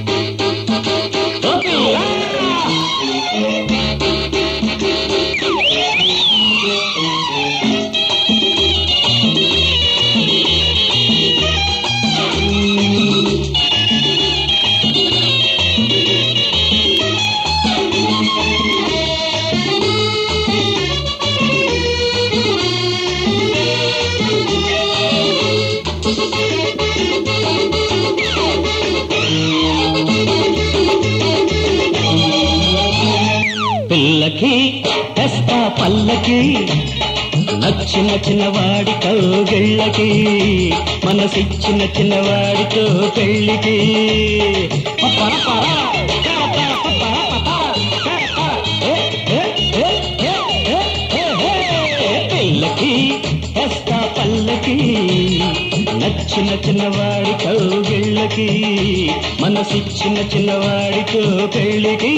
ఓ పిల్ల పిల్లకి తెస్తా పల్లకి నచ్చిన చిన్నవాడి కౌగిళ్ళకి మనసిచ్చిన చిన్నవాడితో పెళ్ళికి పిల్లకి తెస్తా పల్లకి నచ్చిన చిన్నవాడి కౌగిళ్ళకి మనసిచ్చిన చిన్నవాడితో పెళ్ళికి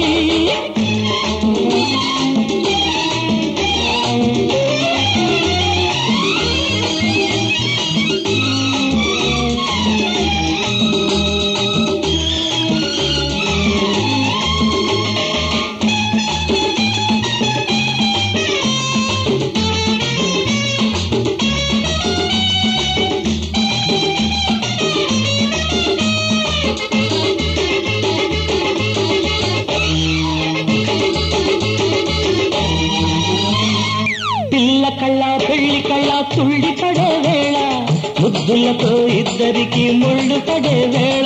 పిల్ల కళ్ళ పెళ్లి కళ్ళ తుళ్ళి పడే వేళ ముద్దులతో ఇద్దరికి ముళ్ళు పడే వేళ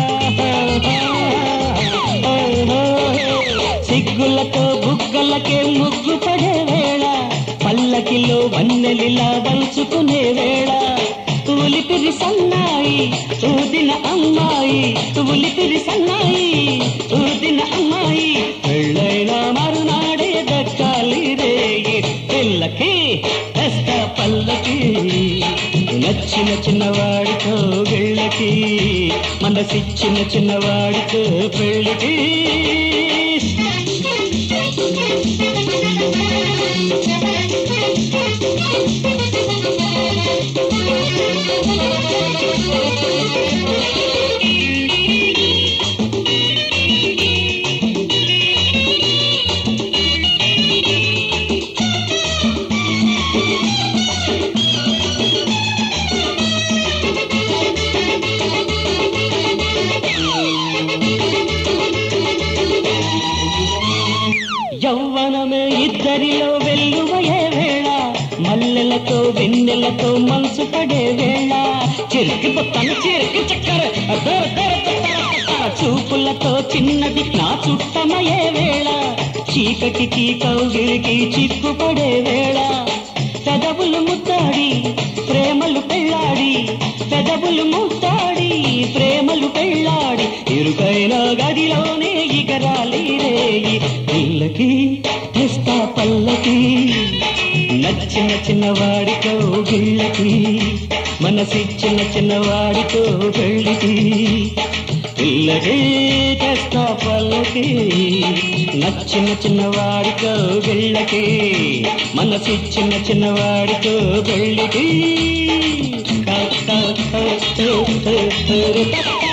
సిగ్గులతో బుగ్గలకే ముగ్గు పడే వేళ పల్లకిలో వన్నెలిలా వంచుకునే వేళ తూలిపిరి సన్నాయి ఊదిన అమ్మాయి తూలిపిరి సన్నాయి ఊదిన అమ్మాయి పెళ్ళైన మరునాడే దక్కాలి రేగి పిల్లకి తెస్త పల్లకి నచ్చిన చిన్నవాడితో గిళ్ళకి మనసిచ్చిన చిన్నవాడితో పెళ్ళికి యౌవనమే ఇద్దరిలో వెల్లువయే వేళ మల్లెలతో వెన్నెలతో మనసు పడే వేళ చిరికి పొత్తను చిరికి చక్కర దొర దొర దొర దొర చూపులతో చిన్నది నా చుట్టమయే వేళ చీకటికి కౌగిలికి చిక్కుపడే వేళ పెదవులు ముద్దాడి ప్రేమలు పెళ్ళాడి పెదవులు ముద్దాడి ప్రేమలు పెళ్ళాడి ఇరుకైన గదిలోనే ఇగరాలి రేయి పిల్లకి తెస్తా పల్లకి నచ్చిన చిన్నవాడితో గిళ్ళకి మనసిచ్చిన చిన్నవాడితో పెళ్ళికి పిల్లకి తెస్తా పల్లకి నచ్చిన చిన్నవాడితో గిళ్ళకి మనసిచ్చిన చిన్నవాడితో పెళ్ళికి